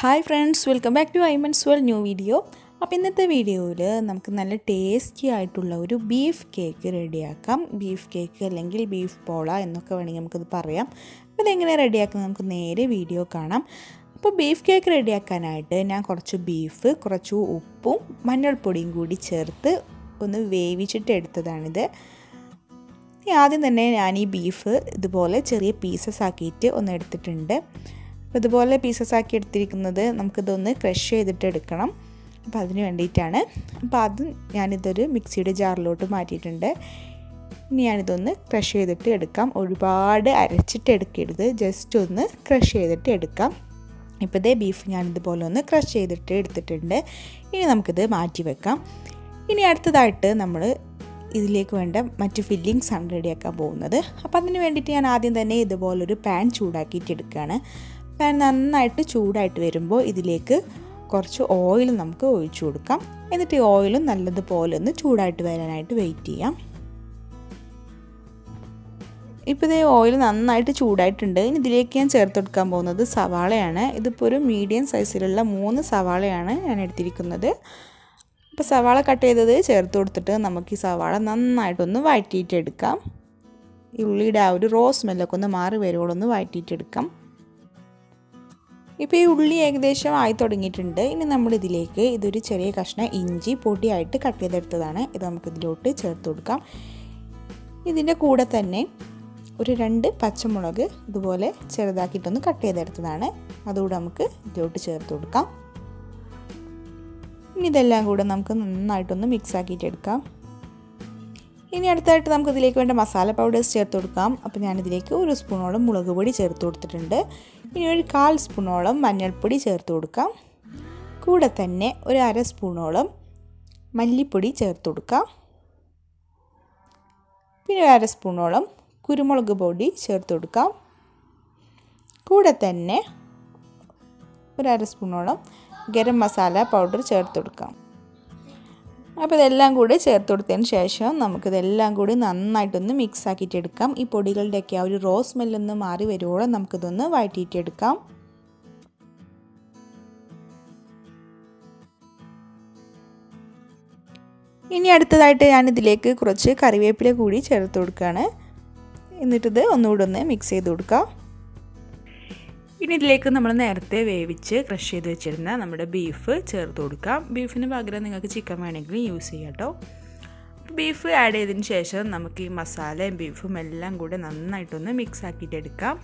hi friends welcome back to Aiman's വെൽ new video അപ്പോൾ ഇന്നത്തെ വീഡിയോയിൽ നമുക്ക് നല്ല ടേസ്റ്റി ആയിട്ടുള്ള ഒരു ബീഫ് കേക്ക് റെഡിയാക്കാം ബീഫ് കേക്ക് അല്ലെങ്കിൽ ബീഫ് പോള എന്നൊക്കെ വേണമെങ്കിൽ നമുക്കത് പറയാം അപ്പോൾ ഇതെങ്ങനെ റെഡിയാക്കുന്നത് നമുക്ക് നേരെ വീഡിയോ കാണാം അപ്പോൾ ബീഫ് കേക്ക് റെഡിയാക്കാനായിട്ട് ഞാൻ കുറച്ച് ബീഫ് കുറച്ച് ഉപ്പും മഞ്ഞൾപ്പൊടിയും കൂടി ചേർത്ത് ഒന്ന് വേവിച്ചിട്ട് എടുത്തതാണിത് ഇനി ആദ്യം തന്നെ ഞാൻ ഈ ബീഫ് ഇതുപോലെ ചെറിയ പീസസ് ആക്കിയിട്ട് ഒന്ന് എടുത്തിട്ടുണ്ട് അപ്പോൾ ഇതുപോലെ പീസസ് ആക്കി എടുത്തിരിക്കുന്നത് നമുക്കിതൊന്ന് ക്രഷ് ചെയ്തിട്ട് എടുക്കണം അപ്പോൾ അതിന് വേണ്ടിയിട്ടാണ് അപ്പോൾ അത് ഞാനിതൊരു മിക്സിയുടെ ജാറിലോട്ട് മാറ്റിയിട്ടുണ്ട് ഇനി ഞാനിതൊന്ന് ക്രഷ് ചെയ്തിട്ട് എടുക്കാം ഒരുപാട് അരച്ചിട്ട് എടുക്കരുത് ജസ്റ്റ് ഒന്ന് ക്രഷ് ചെയ്തിട്ട് എടുക്കാം ഇപ്പോൾ ഇതേ ബീഫ് ഞാനിതുപോലെ ഒന്ന് ക്രഷ് ചെയ്തിട്ട് എടുത്തിട്ടുണ്ട് ഇനി നമുക്കിത് മാറ്റി വെക്കാം ഇനി അടുത്തതായിട്ട് നമ്മൾ ഇതിലേക്ക് വേണ്ട മറ്റ് ഫില്ലിങ്സ് ആണ് റെഡിയാക്കാൻ പോകുന്നത് അപ്പോൾ അതിന് വേണ്ടിയിട്ട് ഞാൻ ആദ്യം തന്നെ ഇതുപോലൊരു പാൻ ചൂടാക്കിയിട്ട് എടുക്കുകയാണ് പാൻ നന്നായിട്ട് ചൂടായിട്ട് വരുമ്പോൾ ഇതിലേക്ക് കുറച്ച് ഓയിൽ നമുക്ക് ഒഴിച്ചു കൊടുക്കാം എന്നിട്ട് ഈ ഓയിലും നല്ലതുപോലെ ഒന്ന് ചൂടായിട്ട് വരാനായിട്ട് വെയിറ്റ് ചെയ്യാം ഇപ്പോൾ ഇതേ ഓയിൽ നന്നായിട്ട് ചൂടായിട്ടുണ്ട് ഇനി ഇതിലേക്ക് ഞാൻ ചേർത്ത് കൊടുക്കാൻ പോകുന്നത് സവാളയാണ് ഇതിപ്പോൾ ഒരു മീഡിയം സൈസിലുള്ള മൂന്ന് സവാളയാണ് ഞാൻ എടുത്തിരിക്കുന്നത് ഇപ്പോൾ സവാള കട്ട് ചെയ്തത് ചേർത്ത് കൊടുത്തിട്ട് നമുക്ക് ഈ സവാള നന്നായിട്ടൊന്ന് വഴറ്റിയിട്ടെടുക്കാം ഈ ഉള്ളിയുടെ ആ ഒരു റോസ് സ്മെല്ലൊക്കെ ഒന്ന് മാറി വരുവോളൊന്ന് വഴറ്റിയിട്ടെടുക്കാം ഇപ്പോൾ ഈ ഉള്ളി ഏകദേശം ആയി തുടങ്ങിയിട്ടുണ്ട് ഇനി നമ്മൾ ഇതിലേക്ക് ഇതൊരു ചെറിയ കഷ്ണം ഇഞ്ചി പൊടിയായിട്ട് കട്ട് ചെയ്തെടുത്തതാണ് ഇത് നമുക്ക് ഇതിലോട്ട് ചേർത്ത് കൊടുക്കാം ഇതിൻ്റെ കൂടെ തന്നെ ഒരു രണ്ട് പച്ചമുളക് ഇതുപോലെ ചെറുതാക്കിയിട്ടൊന്ന് കട്ട് ചെയ്തെടുത്തതാണ് അതുകൂടെ നമുക്ക് ഇതിലോട്ട് ചേർത്ത് കൊടുക്കാം ഇനി ഇതെല്ലാം കൂടെ നമുക്ക് നന്നായിട്ടൊന്ന് മിക്സ് ആക്കിയിട്ട് എടുക്കാം ഇനി അടുത്തായിട്ട് നമുക്ക് ഇതിലേക്ക് വേണ്ട മസാല പൗഡേഴ്സ് ചേർത്ത് കൊടുക്കാം അപ്പോൾ ഞാനിതിലേക്ക് ഒരു സ്പൂണോളം മുളക് പൊടി ചേർത്ത് കൊടുത്തിട്ടുണ്ട് ഇനി ഒരു കാൽ സ്പൂണോളം മഞ്ഞൾപ്പൊടി ചേർത്ത് കൊടുക്കാം കൂടെ തന്നെ ഒരു അര സ്പൂണോളം മല്ലിപ്പൊടി ചേർത്ത് കൊടുക്കാം പിന്നെ ഒരു അര സ്പൂണോളം കുരുമുളക് പൊടി ചേർത്ത് കൊടുക്കാം കൂടെ തന്നെ ഒരു അര സ്പൂണോളം ഗരം മസാല പൗഡർ ചേർത്ത് കൊടുക്കാം അപ്പോൾ ഇതെല്ലാം കൂടി ചേർത്ത് കൊടുത്തതിന് ശേഷം നമുക്കിതെല്ലാം കൂടി നന്നായിട്ടൊന്ന് മിക്സ് ആക്കിയിട്ട് എടുക്കാം ഈ പൊടികളുടെയൊക്കെ ആ ഒരു റോസ് സ്മെല്ലൊന്ന് മാറി വരുവോളം നമുക്കിതൊന്ന് വഴറ്റിയിട്ടെടുക്കാം ഇനി അടുത്തതായിട്ട് ഞാൻ ഇതിലേക്ക് കുറച്ച് കറിവേപ്പില കൂടി ചേർത്ത് കൊടുക്കുകയാണ് എന്നിട്ടിത് ഒന്നുകൂടെ ഒന്ന് മിക്സ് ചെയ്ത് കൊടുക്കാം ഇനി ഇതിലേക്ക് നമ്മൾ നേരത്തെ വേവിച്ച് ക്രഷ് ചെയ്ത് വെച്ചിരുന്ന നമ്മുടെ ബീഫ് ചേർത്ത് കൊടുക്കാം ബീഫിന് പകരം നിങ്ങൾക്ക് ചിക്കൻ വേണമെങ്കിൽ യൂസ് ചെയ്യാം കേട്ടോ ബീഫ് ആഡ് ചെയ്തതിന് ശേഷം നമുക്ക് ഈ മസാലയും ബീഫും എല്ലാം കൂടെ നന്നായിട്ടൊന്ന് മിക്സ് ആക്കിയിട്ട് എടുക്കാം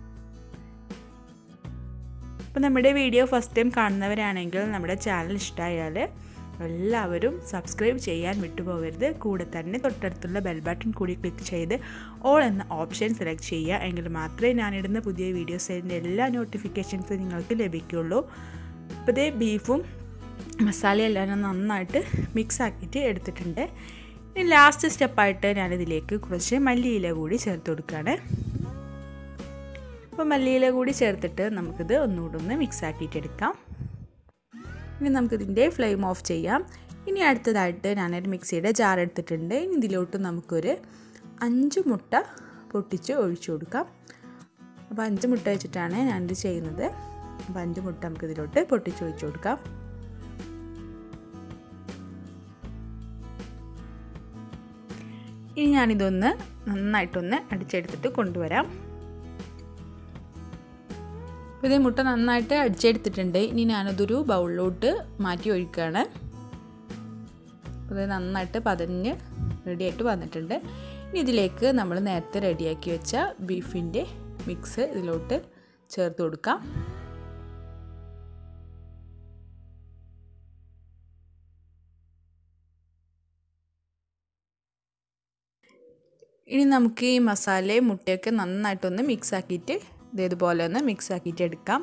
അപ്പോൾ നമ്മുടെ വീഡിയോ ഫസ്റ്റ് ടൈം കാണുന്നവരാണെങ്കിൽ നമ്മുടെ ചാനൽ ഇഷ്ടമായാൽ എല്ലാവരും സബ്സ്ക്രൈബ് ചെയ്യാൻ വിട്ടുപോകരുത് കൂടെ തന്നെ തൊട്ടടുത്തുള്ള ബെൽ ബട്ടൺ കൂടി ക്ലിക്ക് ചെയ്ത് ഓൾ എന്ന ഓപ്ഷൻ സെലക്ട് ചെയ്യുക എങ്കിൽ മാത്രമേ ഞാനിടുന്ന പുതിയ വീഡിയോസിൻ്റെ എല്ലാ നോട്ടിഫിക്കേഷൻസും നിങ്ങൾക്ക് ലഭിക്കുള്ളൂ അപ്പോൾ ഇതേ ബീഫും മസാലയെല്ലാം നന്നായിട്ട് മിക്സ് ആക്കിയിട്ട് എടുത്തിട്ടുണ്ട് ഇനി ലാസ്റ്റ് സ്റ്റെപ്പായിട്ട് ഞാനിതിലേക്ക് കുറച്ച് മല്ലിയില കൂടി ചേർത്ത് കൊടുക്കുകയാണ് അപ്പോൾ മല്ലിയില കൂടി ചേർത്തിട്ട് നമുക്കിത് ഒന്നുകൂടെ ഒന്ന് മിക്സ് ആക്കിയിട്ട് എടുക്കാം ഇനി നമുക്കിതിൻ്റെ ഫ്ലെയിം ഓഫ് ചെയ്യാം ഇനി അടുത്തതായിട്ട് ഞാനൊരു മിക്സിയുടെ ജാർ എടുത്തിട്ടുണ്ട് ഇനി ഇതിലോട്ട് നമുക്കൊരു അഞ്ച് മുട്ട പൊട്ടിച്ച് ഒഴിച്ചു കൊടുക്കാം അപ്പോൾ അഞ്ച് മുട്ട വെച്ചിട്ടാണ് ഞാനിത് ചെയ്യുന്നത് അപ്പോൾ അഞ്ച് മുട്ട നമുക്കിതിലോട്ട് പൊട്ടിച്ച് ഒഴിച്ചു കൊടുക്കാം ഇനി ഞാനിതൊന്ന് നന്നായിട്ടൊന്ന് അടിച്ചെടുത്തിട്ട് കൊണ്ടുവരാം അപ്പോൾ ഇതേ മുട്ട നന്നായിട്ട് അടിച്ചെടുത്തിട്ടുണ്ട് ഇനി ഞാനതൊരു ബൗളിലോട്ട് മാറ്റി ഒഴിക്കുകയാണ് അപ്പോൾ ഇത് നന്നായിട്ട് പതഞ്ഞ് റെഡിയായിട്ട് വന്നിട്ടുണ്ട് ഇനി ഇതിലേക്ക് നമ്മൾ നേരത്തെ റെഡിയാക്കി വെച്ച ബീഫിൻ്റെ മിക്സ് ഇതിലോട്ട് ചേർത്ത് കൊടുക്കാം ഇനി നമുക്ക് ഈ മസാലയും മുട്ടയൊക്കെ നന്നായിട്ടൊന്ന് മിക്സ് ആക്കിയിട്ട് ഇതേതുപോലെ ഒന്ന് മിക്സ് ആക്കിയിട്ട് എടുക്കാം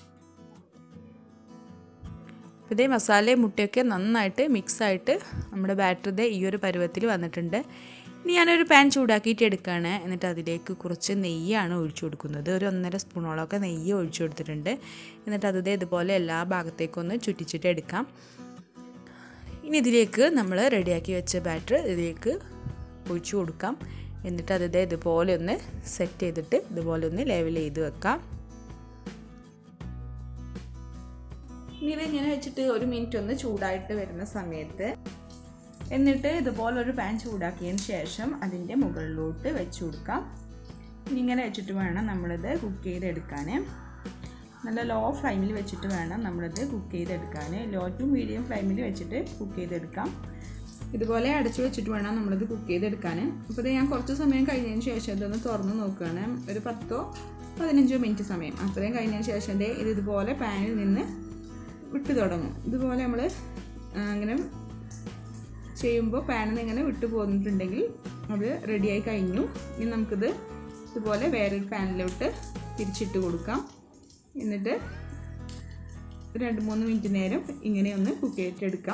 ഇതേ മസാലയും മുട്ടയൊക്കെ നന്നായിട്ട് മിക്സായിട്ട് നമ്മുടെ ബാറ്റർ ഇതേ ഈ ഒരു പരുവത്തിൽ വന്നിട്ടുണ്ട് ഇനി ഞാനൊരു പാൻ ചൂടാക്കിയിട്ട് എടുക്കുകയാണ് എന്നിട്ട് അതിലേക്ക് കുറച്ച് നെയ്യാണ് ഒഴിച്ചു കൊടുക്കുന്നത് ഒരു ഒന്നര സ്പൂണോളമൊക്കെ നെയ്യ് ഒഴിച്ചു കൊടുത്തിട്ടുണ്ട് എന്നിട്ട് അത് ഇതുപോലെ എല്ലാ ഭാഗത്തേക്കും ഒന്ന് ചുറ്റിച്ചിട്ട് എടുക്കാം ഇനി ഇതിലേക്ക് നമ്മൾ റെഡിയാക്കി വെച്ച ബാറ്റർ ഇതിലേക്ക് ഒഴിച്ചു കൊടുക്കാം എന്നിട്ട് അത് ഇതുപോലെ ഒന്ന് സെറ്റ് ചെയ്തിട്ട് ഇതുപോലെ ഒന്ന് ലെവൽ ചെയ്ത് വെക്കാം ഇനി ഇത് ഇങ്ങനെ വെച്ചിട്ട് ഒരു മിനിറ്റ് ഒന്ന് ചൂടായിട്ട് വരുന്ന സമയത്ത് എന്നിട്ട് ഇതുപോലൊരു പാൻ ചൂടാക്കിയതിന് ശേഷം അതിൻ്റെ മുകളിലോട്ട് വെച്ച് കൊടുക്കാം ഇനി ഇങ്ങനെ വെച്ചിട്ട് വേണം നമ്മളിത് കുക്ക് ചെയ്തെടുക്കാൻ നല്ല ലോ ഫ്ലെയിമിൽ വെച്ചിട്ട് വേണം നമ്മളിത് കുക്ക് ചെയ്തെടുക്കാൻ ലോ ടു മീഡിയം ഫ്ലെയിമിൽ വെച്ചിട്ട് കുക്ക് ചെയ്തെടുക്കാം ഇതുപോലെ അടച്ചു വെച്ചിട്ട് വേണം നമ്മളിത് കുക്ക് ചെയ്തെടുക്കാൻ അപ്പോൾ ഇത് ഞാൻ കുറച്ച് സമയം കഴിഞ്ഞതിന് ശേഷം ഇതൊന്ന് തുറന്ന് നോക്കുകയാണ് ഒരു പത്തോ പതിനഞ്ചോ മിനിറ്റ് സമയം അത്രയും കഴിഞ്ഞതിന് ശേഷം ദേ ഇത് ഇതുപോലെ പാനിൽ നിന്ന് വിട്ട് തുടങ്ങും ഇതുപോലെ നമ്മൾ അങ്ങനെ ചെയ്യുമ്പോൾ പാനിൽ നിന്ന് ഇങ്ങനെ വിട്ടു പോന്നിട്ടുണ്ടെങ്കിൽ അത് റെഡിയായി കഴിഞ്ഞു ഇനി നമുക്കിത് ഇതുപോലെ വേറൊരു പാനിലോട്ട് തിരിച്ചിട്ട് കൊടുക്കാം എന്നിട്ട് രണ്ട് മൂന്ന് മിനിറ്റ് നേരം ഇങ്ങനെ ഒന്ന് കുക്ക് ചെയ്തിട്ടെടുക്കാം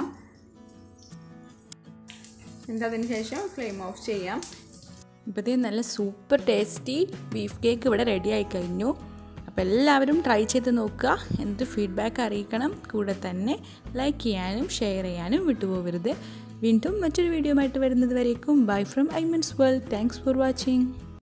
എന്നിട്ട് അതിന് ശേഷം ഫ്ലെയിം ഓഫ് ചെയ്യാം ഇപ്പോഴത്തേ നല്ല സൂപ്പർ ടേസ്റ്റി ബീഫ് കേക്ക് ഇവിടെ റെഡി ആയി കഴിഞ്ഞു അപ്പോൾ എല്ലാവരും ട്രൈ ചെയ്ത് നോക്കുക എന്നിട്ട് ഫീഡ്ബാക്ക് അറിയിക്കണം കൂടെ തന്നെ ലൈക്ക് ചെയ്യാനും ഷെയർ ചെയ്യാനും വിട്ടുപോകരുത് വീണ്ടും മറ്റൊരു വീഡിയോ ആയിട്ട് വരുന്നത് വരേക്കും bye from Aiman's world thanks for watching